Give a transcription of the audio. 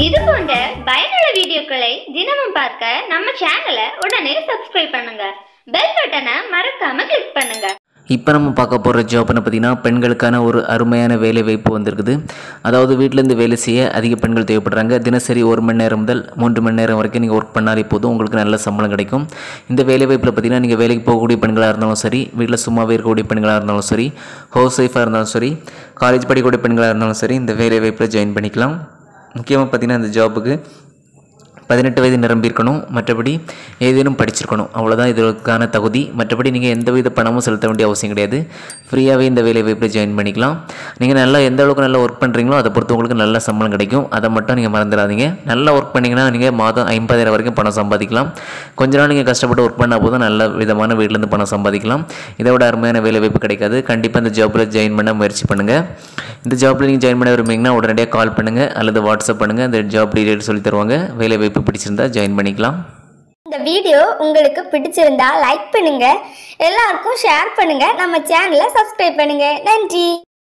இது போன்ற பயனுள்ள வீடியோக்களை தினமும் பார்க்க நம்ம சேனலை உடனே சப்ஸ்கிரைப் பண்ணுங்க பெல் பட்டனை மறக்காம கிளிக் பண்ணுங்க இப்போ நம்ம பார்க்க போகிற ஜாப்னு பார்த்தீங்கன்னா பெண்களுக்கான ஒரு அருமையான வேலை வாய்ப்பு வந்திருக்குது அதாவது வீட்டிலேருந்து வேலை செய்ய அதிக பெண்கள் தேவைப்படுறாங்க தினசரி ஒரு மணி நேரம் முதல் மூன்று மணி நேரம் வரைக்கும் நீங்கள் ஒர்க் பண்ணாலே போதும் உங்களுக்கு நல்ல சம்பளம் கிடைக்கும் இந்த வேலை வாய்ப்பில் பார்த்தீங்கன்னா நீங்கள் வேலைக்கு போகக்கூடிய பெண்களாக இருந்தாலும் சரி வீட்டில் சும்மாவே இருக்கக்கூடிய பெண்களாக இருந்தாலும் சரி ஹவுஸ் ஒய்ஃபாக இருந்தாலும் சரி காலேஜ் படிக்கக்கூடிய பெண்களாக இருந்தாலும் சரி இந்த வேலை வாய்ப்பில் ஜாயின் பண்ணிக்கலாம் முக்கியமாக பார்த்தீங்கன்னா இந்த ஜாபுக்கு பதினெட்டு வயது நிரம்பியிருக்கணும் மற்றபடி ஏதேனும் படிச்சிருக்கணும் அவ்வளோதான் இதற்கான தகுதி மற்றபடி நீங்கள் எந்த வித பணமும் செலுத்த வேண்டிய அவசியம் கிடையாது ஃப்ரீயாகவே இந்த வேலை வாய்ப்பில் ஜாயின் பண்ணிக்கலாம் நீங்கள் நல்லா எந்த அளவுக்கு நல்லா ஒர்க் பண்ணுறீங்களோ அதை பொறுத்து உங்களுக்கு நல்ல சம்பளம் கிடைக்கும் அதை மட்டும் நீங்கள் மறந்துடாதீங்க நல்லா ஒர்க் பண்ணிங்கன்னா நீங்கள் மாதம் ஐம்பதாயிரம் வரைக்கும் பணம் சம்பாதிக்கலாம் கொஞ்ச நாள் நீங்கள் கஷ்டப்பட்டு ஒர்க் பண்ணால் போதும் நல்ல விதமான வீட்டிலேருந்து பணம் சம்பாதிக்கலாம் இதை விட அருமையான வேலை வாய்ப்பு கிடைக்காது கண்டிப்பாக இந்த ஜாப்பில் ஜாயின் பண்ண முயற்சி பண்ணுங்கள் இந்த ஜாப்பில் நீங்கள் ஜாயின் பண்ண விரும்புனீங்கன்னா உடனடியாக கால் பண்ணுங்கள் அல்லது வாட்ஸ்அப் பண்ணுங்கள் இந்த ஜாப் டீடைல் சொல்லி தருவாங்க வேலை வாய்ப்பு பிடிச்சிருந்தா ஜாயின் பண்ணிக்கலாம் இந்த வீடியோ உங்களுக்கு பிடிச்சிருந்தா லைக் பண்ணுங்க எல்லாருக்கும் ஷேர் பண்ணுங்க நம்ம சேனலை சப்ஸ்கிரைப் பண்ணுங்க நன்றி